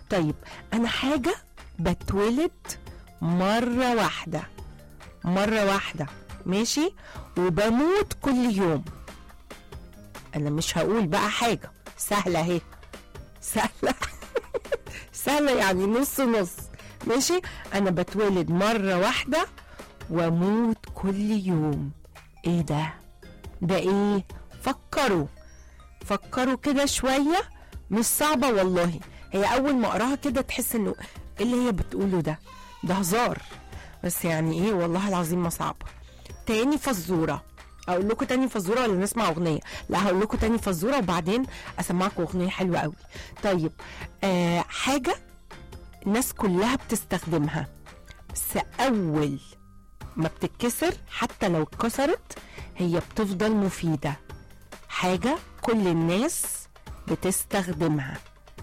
طيب انا حاجه بتولد مره واحده مره واحده ماشي وبموت كل يوم انا مش هقول بقى حاجه سهله اهي سهله سهله يعني نص نص ماشي انا بتولد مره واحده واموت كل يوم ايه ده ده ايه فكروا فكروا كده شويه مش صعبه والله هي اول ما اقراها كده تحس انه ايه اللي هي بتقوله ده ده هزار بس يعني ايه والله العظيم ما صعبه تاني فزوره اقول لكم تاني فزوره ولا نسمع اغنيه لا هقول لكم تاني فزوره وبعدين اسمعكم اغنيه حلوه قوي طيب آه حاجه الناس كلها بتستخدمها بس اول ما بتتكسر حتى لو اتكسرت هي بتفضل مفيده حاجه كل الناس بتستخدمها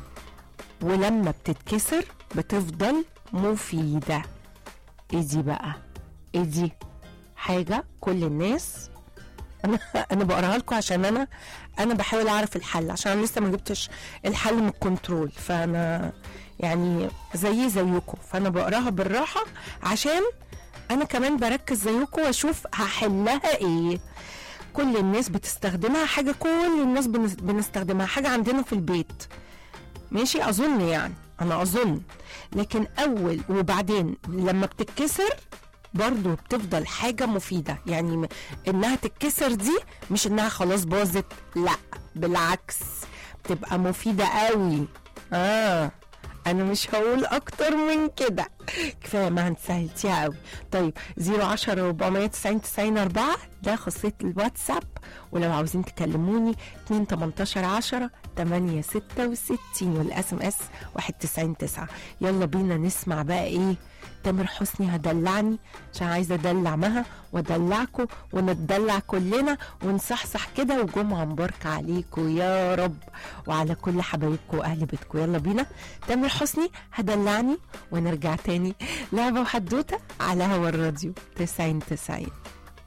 ولما بتتكسر بتفضل مفيده ايه دي بقى ايه دي حاجه كل الناس انا انا بقراها لكم عشان انا انا بحاول اعرف الحل عشان انا لسه ما جبتش الحل من الكنترول فانا يعني زي زيكم فانا بقراها بالراحه عشان انا كمان بركز زيكم واشوف هحلها ايه كل الناس بتستخدمها حاجه كل الناس بنس- بنستخدمها حاجه عندنا في البيت ماشي اظن يعني انا اظن لكن اول وبعدين لما بتتكسر برضو بتفضل حاجة مفيدة يعني م- انها تتكسر دي مش انها خلاص باظت لا بالعكس بتبقى مفيدة قوي اه انا مش هقول اكتر من كده كفايه ما انت سهلتيها قوي طيب 010 490 90 4 ده خاصيه الواتساب ولو عاوزين تكلموني 2 18 10 8 66 والاس ام اس 199 يلا بينا نسمع بقى ايه تامر حسني هدلعني عشان عايزه ادلع مها وادلعكم ونتدلع كلنا ونصحصح كده وجمعه مباركه عليكم يا رب وعلى كل حبايبكم واهل بيتكم يلا بينا تامر حسني هدلعني ونرجع تاني لعبه وحدوته على هوا الراديو 90 90